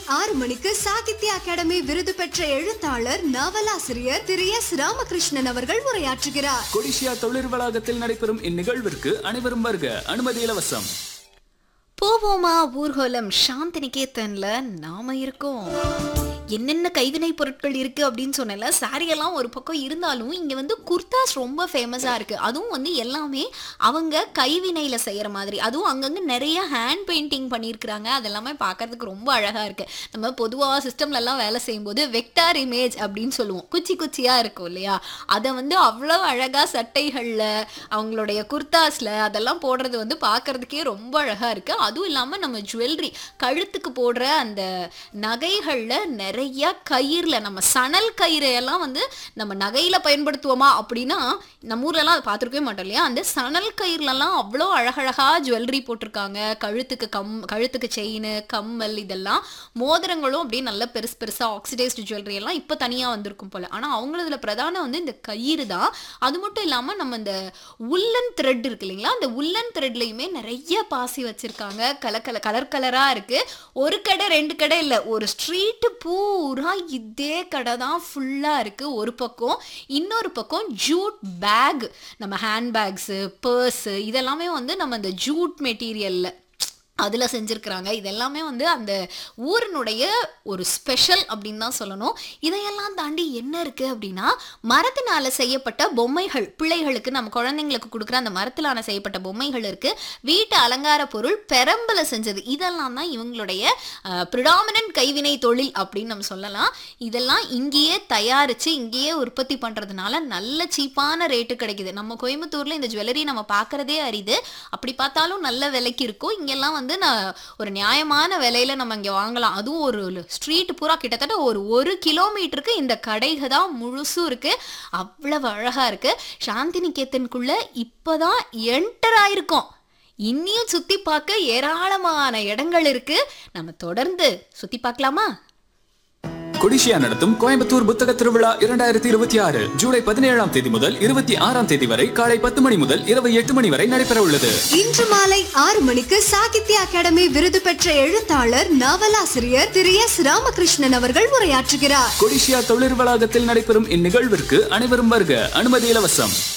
ஆறு மணிக்கு சாகித்ய அகாடமி விருது பெற்ற எழுத்தாளர் நாவலாசிரியர் திரு எஸ் ராமகிருஷ்ணன் அவர்கள் உரையாற்றுகிறார் கொடிஷியா தொழில் வளாகத்தில் நடைபெறும் இந்நிகழ்விற்கு அனைவரும் வருக அனுமதி இலவசம் போவோமா ஊர்வலம் சாந்தி நிகேதன்ல நாம இருக்கோம் என்னென்ன கைவினை பொருட்கள் இருக்கு அப்படின்னு சொன்னல saree எல்லாம் ஒரு பக்கம் இருந்தாலும் இங்க வந்து குர்தாஸ் ரொம்ப ஃபேமஸா இருக்கு அதுவும் வந்து எல்லாமே அவங்க கைவினையில செய்யற மாதிரி அதுவும் அங்கங்க நிறைய ஹேண்ட் பெயிண்டிங் பண்ணியிருக்கிறாங்க அதெல்லாமே பார்க்கறதுக்கு ரொம்ப அழகா இருக்கு நம்ம பொதுவா சிஸ்டம்ல எல்லாம் வேலை செய்யும்போது வெக்டார் இமேஜ் அப்படின்னு சொல்லுவோம் குச்சி குச்சியா இருக்கும் இல்லையா அதை வந்து அவ்வளோ அழகா சட்டைகள்ல அவங்களுடைய குர்தாஸ்ல அதெல்லாம் போடுறது வந்து பார்க்கறதுக்கே ரொம்ப அழகா இருக்கு அதுவும் இல்லாம நம்ம ஜுவல்லரி கழுத்துக்கு போடுற அந்த நகைகள்ல நிறைய கயிறுல நம்ம சணல் கயிறு எல்லாம் வந்து நம்ம நகையில பயன்படுத்துவோமா அப்படின்னா நம்ம ஊர்ல எல்லாம் அதை பார்த்துருக்கவே மாட்டோம் இல்லையா அந்த சணல் கயிறுலலாம் அவ்வளோ அழகழகா ஜுவல்லரி போட்டிருக்காங்க கழுத்துக்கு கம் கழுத்துக்கு செயின் கம்மல் இதெல்லாம் மோதிரங்களும் அப்படியே நல்ல பெருசு பெருசா ஆக்சிடைஸ்டு ஜுவல்லரி எல்லாம் இப்போ தனியா வந்திருக்கும் போல ஆனா அவங்களதுல பிரதானம் வந்து இந்த கயிறு தான் அது மட்டும் இல்லாம நம்ம இந்த உல்லன் த்ரெட் இருக்கு இல்லைங்களா அந்த உல்லன் த்ரெட்லயுமே நிறைய பாசி வச்சிருக்காங்க கலர் கலர் கலர் கலரா இருக்கு ஒரு கடை ரெண்டு கடை இல்ல ஒரு ஸ்ட்ரீட் பூரா இதே கடை தான் ஃபுல்லா இருக்கு ஒரு பக்கம் இன்னொரு பக்கம் ஜூட் பேக் நம்ம ஹேண்ட் பேக்ஸு பர்ஸு இதெல்லாமே வந்து நம்ம இந்த ஜூட் மெட்டீரியல்ல அதில் செஞ்சுருக்கிறாங்க இதெல்லாமே வந்து அந்த ஊரினுடைய ஒரு ஸ்பெஷல் அப்படின்னு தான் சொல்லணும் இதையெல்லாம் தாண்டி என்ன இருக்குது அப்படின்னா மரத்தினால செய்யப்பட்ட பொம்மைகள் பிள்ளைகளுக்கு நம்ம குழந்தைங்களுக்கு கொடுக்குற அந்த மரத்திலான செய்யப்பட்ட பொம்மைகள் இருக்குது வீட்டு அலங்கார பொருள் பெரம்பல செஞ்சது இதெல்லாம் தான் இவங்களுடைய ப்ரிடாமினன்ட் கைவினை தொழில் அப்படின்னு நம்ம சொல்லலாம் இதெல்லாம் இங்கேயே தயாரித்து இங்கேயே உற்பத்தி பண்ணுறதுனால நல்ல சீப்பான ரேட்டு கிடைக்குது நம்ம கோயம்புத்தூரில் இந்த ஜுவல்லரி நம்ம பார்க்குறதே அரிது அப்படி பார்த்தாலும் நல்ல விலைக்கு இருக்கும் இங்கெல்லாம் வந்து நான் ஒரு நியாயமான விலையில நம்ம இங்கே வாங்கலாம் அதுவும் ஒரு ஸ்ட்ரீட் பூரா கிட்டத்தட்ட ஒரு ஒரு கிலோமீட்டருக்கு இந்த கடைக தான் முழுசும் இருக்கு அவ்வளவு அழகா இருக்கு சாந்தி நிகேதனுக்குள்ள இப்போதான் என்டர் ஆயிருக்கோம் இன்னியும் சுத்தி பார்க்க ஏராளமான இடங்கள் இருக்கு நம்ம தொடர்ந்து சுத்தி பார்க்கலாமா கொடிஷியா நடத்தும் கோயம்புத்தூர் புத்தக திருவிழா இரண்டாயிரத்தி இருபத்தி ஆறு ஜூலை பதினேழாம் தேதி முதல் இருபத்தி ஆறாம் தேதி வரை காலை பத்து மணி முதல் இரவு எட்டு மணி வரை நடைபெற உள்ளது இன்று மாலை ஆறு மணிக்கு சாகித்ய அகாடமி விருது பெற்ற எழுத்தாளர் நாவலாசிரியர் திரு எஸ் ராமகிருஷ்ணன் அவர்கள் உரையாற்றுகிறார் கொடிஷியா தொழில் வளாகத்தில் நடைபெறும் இந்நிகழ்விற்கு அனைவரும் வருக அனுமதி இலவசம்